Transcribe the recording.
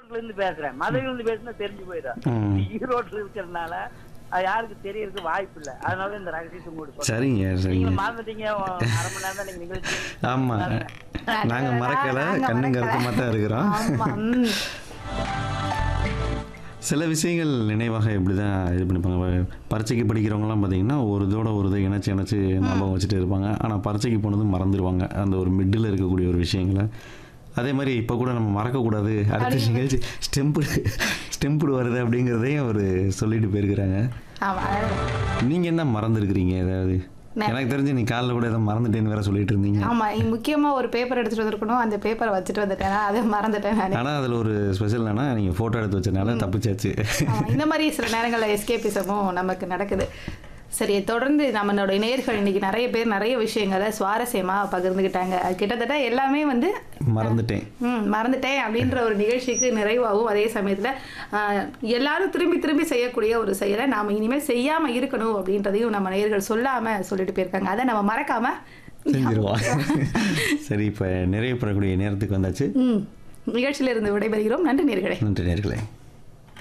ஈரோட்ல இருந்து பேசுறேன் மதுரையில இருந்து பேசினா தெரிஞ்சு போயிடும் ம். ஈரோட்ல இருக்கிறதுனால அது யாருக்கு தெரியறதுக்கு வாய்ப்பு இல்ல அதனால இந்த ரகசியத்தை உங்களுக்கு சொல்றேன். சரிங்க சரிங்க நீங்க மறந்துட்டீங்க அரை மணி நேரம் தான் நீங்க நிகழ்ச்சி ஆமா நாங்க மறக்கல நாங்க கண்ணும் கருத்துமா தான் இருக்கிறோம் ஆமா ம். சில விஷயங்கள் நினைவாக இப்படி தான் இது பண்ணிப்பாங்க பரீட்சைக்கு படிக்கிறவங்கலாம் பார்த்தீங்கன்னா ஒரு இதோட ஒரு இதை இணைச்சி இணைச்சி ஞாபகம் வச்சுட்டு இருப்பாங்க ஆனால் பரீட்சைக்கு போனது மறந்துடுவாங்க அந்த ஒரு மிடில் இருக்கக்கூடிய ஒரு விஷயங்களை அதே மாதிரி இப்போ கூட நம்ம மறக்கக்கூடாது அடுத்த நிகழ்ச்சி ஸ்டெம்பு ஸ்டெம்புடு வருது அப்படிங்கிறதையும் அவர் சொல்லிட்டு போயிருக்கிறாங்க ஆமா நீங்கள் என்ன மறந்துருக்கிறீங்க ஏதாவது எனக்கு தெரிஞ்சு நீ காலைல கூட ஏதோ மறந்துட்டேன்னு வேற சொல்லிட்டு இருந்தீங்க ஆமா இ- முக்கியமா ஒரு பேப்பர் எடுத்துட்டு வந்திருக்கணும் அந்த பேப்பரை வச்சுட்டு வந்துட்டேன் அதை மறந்துட்டேன் நான் ஆனால் அதில் ஒரு ஸ்பெஷல் என்னன்னா நீங்கள் ஃபோட்டோ எடுத்து வச்சனால தப்பிச்சாச்சு ஆமா, இந்த மாதிரி சில நேரங்களில் எஸ்கேபிசமும் நமக்கு நடக்குது சரி தொடர்ந்து நம்மளோட நேயர்கள் இன்னைக்கு நிறைய பேர் நிறைய விஷயங்களை சுவாரஸ்யமா பகிர்ந்துக்கிட்டாங்க அது கிட்டத்தட்ட எல்லாமே வந்து மறந்துட்டேன் ம் மறந்துட்டேன் அப்படின்ற ஒரு நிகழ்ச்சிக்கு நிறைவாகவும் அதே சமயத்தில் எல்லாரும் திரும்பி திரும்பி செய்யக்கூடிய ஒரு செயலை நாம் இனிமேல் செய்யாமல் இருக்கணும் அப்படின்றதையும் நம்ம நேயர்கள் சொல்லாமல் சொல்லிட்டு போயிருக்காங்க அதை நம்ம மறக்காம செஞ்சிருவோம் சரி இப்போ நிறைவு பெறக்கூடிய நேரத்துக்கு வந்தாச்சு ம் நிகழ்ச்சியிலிருந்து விடைபெறுகிறோம் நன்றி நேர்களே நன்றி நேர்களே